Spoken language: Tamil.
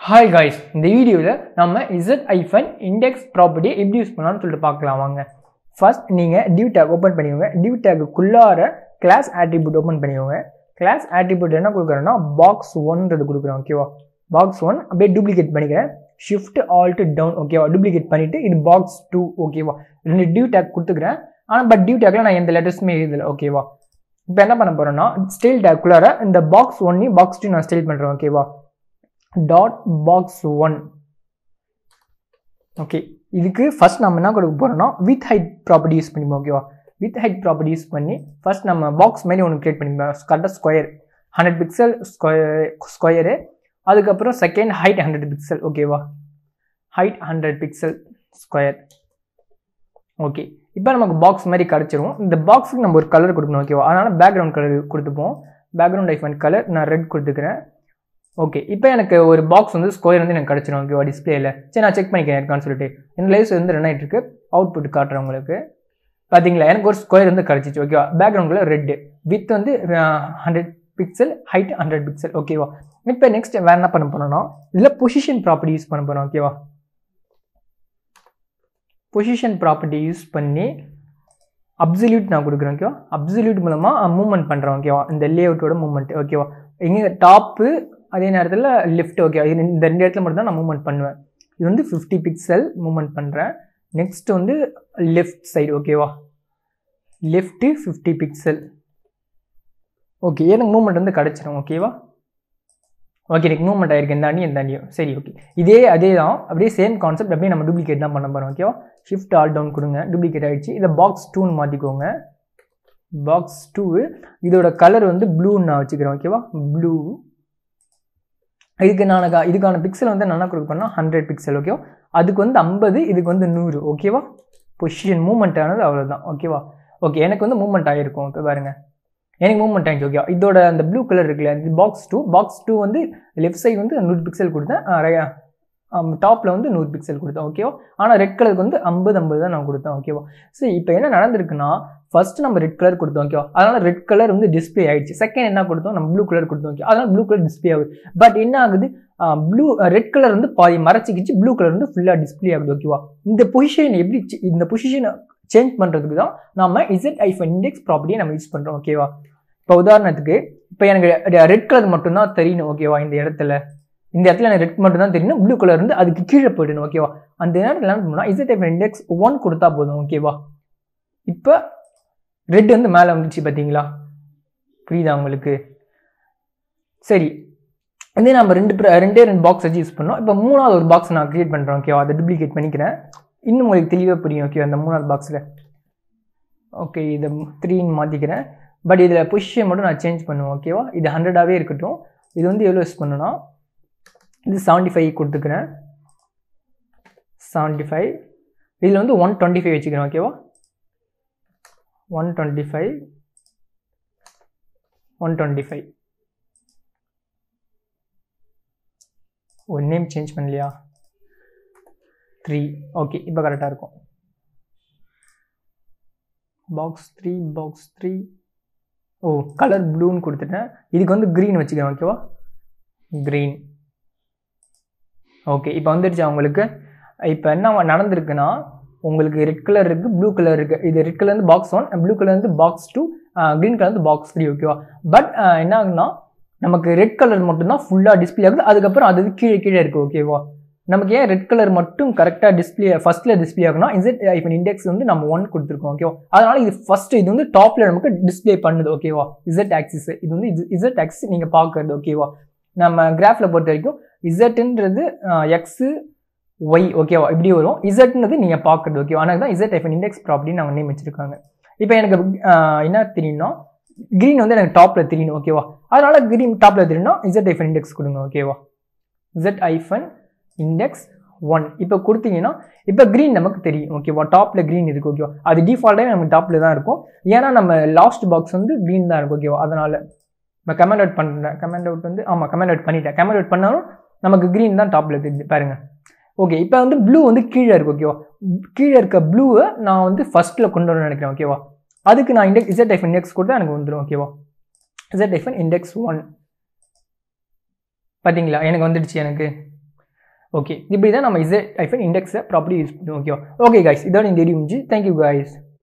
ஹாய் காய்ஸ் இந்த வீடியோவில் நம்ம இசட் ஐஃபன் இண்டெக்ஸ் ப்ராப்பர்ட்டியை எப்படி யூஸ் பண்ணலாம்னு சொல்லிட்டு பார்க்கலாம் வாங்க ஃபர்ஸ்ட் நீங்கள் டியூ டேக் ஓப்பன் பண்ணிக்கோங்க டியூ டேக்குள்ளார கிளாஸ் ஆட்ரிபியூட் ஓப்பன் பண்ணிக்கோங்க கிளாஸ் ஆட்ரிபியூட் என்ன கொடுக்குறேன்னா பாக்ஸ் ஒன்றது கொடுக்குறேன் ஓகேவா பாக்ஸ் ஒன் அப்படியே டூப்ளிகேட் பண்ணிக்கிறேன் ஷிஃப்ட் ஆல்ட் டவுன் ஓகேவா டூப்ளிகேட் பண்ணிவிட்டு இது பாக்ஸ் டூ ஓகேவா ரெண்டு டியூ டேக் கொடுத்துக்கிறேன் ஆனால் பட் டியூ டேக்கில் நான் எந்த லெட்டர்ஸுமே எழுதலை ஓகேவா இப்போ என்ன பண்ண போகிறேன்னா ஸ்டைல் டேக்குள்ளார இந்த பாக்ஸ் ஒன்னையும் பாக்ஸ் டூ நான் ஸ்டைல் பண்ணுறேன் ஓகேவா டாட் பாக்ஸ் ஒன் ஓகே இதுக்கு ஃபர்ஸ்ட் நம்ம என்ன கொடுக்க போகிறோம்னா வித் ஹைட் ப்ராப்பர்ட்டி யூஸ் பண்ணிப்போம் ஓகேவா வித் ஹைட் ப்ராப்பர்ட்டி யூஸ் பண்ணி ஃபர்ஸ்ட் நம்ம பாக்ஸ் மாதிரி ஒன்று கிரியேட் பண்ணிப்போம் கரெக்டாக square hundred pixel square square அதுக்கப்புறம் செகண்ட் ஹைட் ஹண்ட்ரட் பிக்சல் ஓகேவா height hundred pixel square okay இப்போ நமக்கு பாக்ஸ் மாதிரி கிடச்சிரும் இந்த பாக்ஸுக்கு நம்ம ஒரு கலர் கொடுக்கணும் ஓகேவா அதனால் பேக்ரவுண்ட் கலர் கொடுத்துப்போம் பேக்ரவுண்ட் ஐஃபன் கலர் நான் ரெட் கொடுத்துக்கிறேன் ஓகே இப்போ எனக்கு ஒரு பாக்ஸ் வந்து ஸ்கொயர் வந்து எனக்கு கிடச்சிரும் ஓகேவா டிஸ்பிளேயில் சரி நான் செக் பண்ணிக்கிறேன் இருக்கான்னு சொல்லிட்டு இந்த லைவ்ஸ் வந்து ரன் ஆகிட்டு இருக்கு அவுட்புட் காட்டுறேன் உங்களுக்கு பார்த்தீங்களா எனக்கு ஒரு ஸ்கொயர் வந்து கிடச்சிச்சு ஓகேவா பேக்ரவுண்டில் ரெட்டு வித் வந்து hundred pixel height hundred pixel ஓகேவா இப்போ நெக்ஸ்ட் வேறு என்ன பண்ண போனோம்னா இதில் பொசிஷன் ப்ராப்பர்ட்டி யூஸ் பண்ண போகிறோம் ஓகேவா பொசிஷன் ப்ராப்பர்ட்டி யூஸ் பண்ணி அப்சல்யூட் நான் கொடுக்குறேன் ஓகேவா அப்சல்யூட் மூலமாக மூவ்மெண்ட் பண்ணுறோம் ஓகேவா இந்த லே அவுட்டோட மூவ்மெண்ட் ஓகேவா இங்கே டாப்பு அதே நேரத்தில் லெஃப்ட் ஓகே இந்த ரெண்டு இடத்துல மட்டும் தான் நான் மூவ்மெண்ட் பண்ணுவேன் இது வந்து ஃபிஃப்டி பிக்சல் மூவ்மெண்ட் பண்ணுறேன் நெக்ஸ்ட் வந்து லெஃப்ட் சைடு ஓகேவா லெஃப்ட்டு ஃபிஃப்டி பிக்சல் ஓகே எனக்கு மூவ்மெண்ட் வந்து கிடச்சிரும் ஓகேவா ஓகே எனக்கு மூவ்மெண்ட் ஆயிருக்கு இந்த அணி இந்த அணியும் சரி ஓகே இதே அதே தான் அப்படியே சேம் கான்செப்ட் அப்படியே நம்ம டூப்ளிகேட் தான் பண்ண போகிறோம் ஓகேவா ஷிஃப்ட் ஆல் டவுன் கொடுங்க டூப்ளிகேட் ஆகிடுச்சு இதை பாக்ஸ் டூன்னு மாற்றிக்கோங்க பாக்ஸ் டூ இதோட கலர் வந்து ப்ளூன்னு நான் வச்சுக்கிறேன் ஓகேவா ப்ளூ இதுக்கு நான் இதுக்கான பிக்சல் வந்து நான் என்ன கொடுப்பேன்னா ஹண்ட்ரட் பிக்சல் ஓகேவா அதுக்கு வந்து ஐம்பது இதுக்கு வந்து நூறு ஓகேவா பொசிஷன் மூவ்மெண்ட் ஆனது அவ்வளோதான் ஓகேவா ஓகே எனக்கு வந்து மூவ்மெண்ட் ஆகிருக்கும் இப்போ பாருங்கள் எனக்கு மூவ்மெண்ட் ஆகிடுச்சு ஓகே இதோட அந்த ப்ளூ கலர் இருக்குல்ல இது பாக்ஸ் டூ பாக்ஸ் டூ வந்து லெஃப்ட் சைடு வந்து நூறு பிக்சல் கொடுத்தேன் டாப்பில் வந்து நூறு பிக்சல் கொடுத்தேன் ஓகேவா ஆனால் ரெட் கலருக்கு வந்து ஐம்பது ஐம்பது தான் நான் கொடுத்தேன் ஓகேவா சரி இப்போ என்ன நடந்திருக்குன்னா ஃபர்ஸ்ட் நம்ம ரெட் கலர் கொடுத்தோம் ஓகேவா அதனால் ரெட் கலர் வந்து டிஸ்பிளே ஆயிடுச்சு செகண்ட் என்ன கொடுத்தோம் நம்ம ப்ளூ கலர் கொடுத்தோம் ஓகே அதனால் ப்ளூ கலர் டிஸ்பிளே ஆகுது பட் என்ன ஆகுது ப்ளூ ரெட் கலர் வந்து பாதி மறைச்சிக்கிச்சு ப்ளூ கலர் வந்து ஃபுல்லாக டிஸ்பிளே ஆகுது ஓகேவா இந்த பொசிஷன் எப்படி இந்த பொசிஷனை சேஞ்ச் பண்ணுறதுக்கு தான் நம்ம இசட் ஐஃபன் இண்டெக்ஸ் ப்ராப்பர்ட்டியை நம்ம யூஸ் பண்ணுறோம் ஓகேவா இப்போ உதாரணத்துக்கு இப்போ எனக்கு ரெட் கலர் மட்டும்தான் தெரியணும் ஓகேவா இந்த இடத்துல இந்த இடத்துல எனக்கு ரெட் மட்டும் தான் தெரியணும் ப்ளூ கலர் வந்து அதுக்கு கீழே போயிடணும் ஓகேவா அந்த நேரத்தில் என்ன பண்ணால் இசட் ஐஃபன் இண்டெக்ஸ் ஒன் கொடுத்தா போதும் ஓகேவா இப்போ ரெட் வந்து மேலே வந்துச்சு பார்த்தீங்களா புரியுதா உங்களுக்கு சரி இதே நம்ம ரெண்டு ரெண்டே ரெண்டு பாக்ஸ் வச்சு யூஸ் பண்ணோம் இப்போ மூணாவது ஒரு பாக்ஸ் நான் க்ரியேட் பண்ணுறேன் ஓகேவா அதை டூப்ளிகேட் பண்ணிக்கிறேன் இன்னும் உங்களுக்கு தெளிவாக புரியும் ஓகே அந்த மூணாவது பாக்ஸில் ஓகே இதை த்ரீன்னு மாற்றிக்கிறேன் பட் இதில் பொசிஷன் மட்டும் நான் சேஞ்ச் பண்ணுவேன் ஓகேவா இது ஹண்ட்ரடாகவே இருக்கட்டும் இது வந்து எவ்வளோ யூஸ் பண்ணணும்னா இது செவன்ட்டி ஃபைவ் கொடுத்துக்கிறேன் செவன்ட்டி ஃபைவ் இதில் வந்து ஒன் டுவெண்ட்டி ஃபைவ் வச்சுக்கிறேன் ஓகேவா one twenty five one twenty five ஒரு நேம் சேஞ்ச் பண்ணலையா த்ரீ ஓகே இப்போ கரெக்டாக இருக்கும் பாக்ஸ் த்ரீ பாக்ஸ் த்ரீ ஓ கலர் ப்ளூன்னு கொடுத்துட்டேன் இதுக்கு வந்து க்ரீன் வச்சுக்கிறேன் ஓகேவா க்ரீன் ஓகே இப்போ வந்துடுச்சு அவங்களுக்கு இப்போ என்ன நடந்திருக்குன்னா உங்களுக்கு ரெட் கலர் இருக்குது ப்ளூ கலர் இருக்குது இது ரெட் கலர் வந்து பாக்ஸ் ஒன் ப்ளூ கலர் வந்து பாக்ஸ் டூ க்ரீன் கலர் வந்து பாக்ஸ் த்ரீ ஓகேவா பட் என்ன ஆகுனா நமக்கு ரெட் கலர் மட்டும்தான் ஃபுல்லாக டிஸ்பிளே ஆகுது அதுக்கப்புறம் அது கீழே கீழே இருக்குது ஓகேவா நமக்கு ஏன் ரெட் கலர் மட்டும் கரெக்டாக டிஸ்பிளே ஃபஸ்ட்டில் டிஸ்பிளே ஆகுனா இசட் ஐஃபன் இண்டெக்ஸ் வந்து நம்ம ஒன் கொடுத்துருக்கோம் ஓகேவா அதனால் இது ஃபஸ்ட்டு இது வந்து டாப்பில் நமக்கு டிஸ்பிளே பண்ணுது ஓகேவா இசட் ஆக்சிஸ் இது வந்து இசட் ஆக்சிஸ் நீங்கள் பார்க்குறது ஓகேவா நம்ம கிராஃபில் பொறுத்த வரைக்கும் இசட்டுன்றது எக்ஸு ஒய் ஓகேவா இப்படி வரும் இசட்ன்றது நீங்கள் பார்க்குறது ஓகேவா ஆனால் தான் இசட் ஐஃபன் இண்டெக்ஸ் ப்ராப்பர்ட்டி நாங்கள் நேம் வச்சுருக்காங்க இப்போ எனக்கு என்ன தெரியும்னா க்ரீன் வந்து எனக்கு டாப்பில் தெரியணும் ஓகேவா அதனால் க்ரீன் டாப்பில் தெரியணும் இசட் ஐஃபன் இண்டெக்ஸ் கொடுங்க ஓகேவா இசட் ஐஃபன் இண்டெக்ஸ் ஒன் இப்போ கொடுத்தீங்கன்னா இப்போ க்ரீன் நமக்கு தெரியும் ஓகேவா டாப்பில் க்ரீன் இருக்குது ஓகேவா அது டிஃபால்ட்டாகவே நமக்கு டாப்பில் தான் இருக்கும் ஏன்னா நம்ம லாஸ்ட் பாக்ஸ் வந்து க்ரீன் தான் இருக்கும் ஓகேவா அதனால் இப்போ கமெண்ட் அவுட் பண்ணுறேன் கமெண்ட் அவுட் வந்து ஆமாம் கமெண்ட் அவுட் பண்ணிட்டேன் கமெண்ட் அவுட் பண்ணாலும் நமக்கு க்ரீன் தான் டாப்பில் தெரியுது பாருங்கள் ஓகே இப்போ வந்து ப்ளூ வந்து கீழே இருக்குது ஓகேவா கீழே இருக்க ப்ளூவை நான் வந்து ஃபஸ்ட்டில் கொண்டு வரணும்னு நினைக்கிறேன் ஓகேவா அதுக்கு நான் இண்டெக்ஸ் இசட் ஐஃபன் இண்டெக்ஸ் கொடுத்தா எனக்கு வந்துடும் ஓகேவா இசட் ஐஃபன் இண்டெக்ஸ் ஒன் பார்த்தீங்களா எனக்கு வந்துடுச்சு எனக்கு ஓகே இப்படி தான் நம்ம இசட் ஐஃபன் இண்டெக்ஸை ப்ராப்பர்ட்டி யூஸ் பண்ணுவோம் ஓகேவா ஓகே கைஸ் இதோட இந்த வீடியோ முடிஞ்சு தேங்க்யூ கைஸ்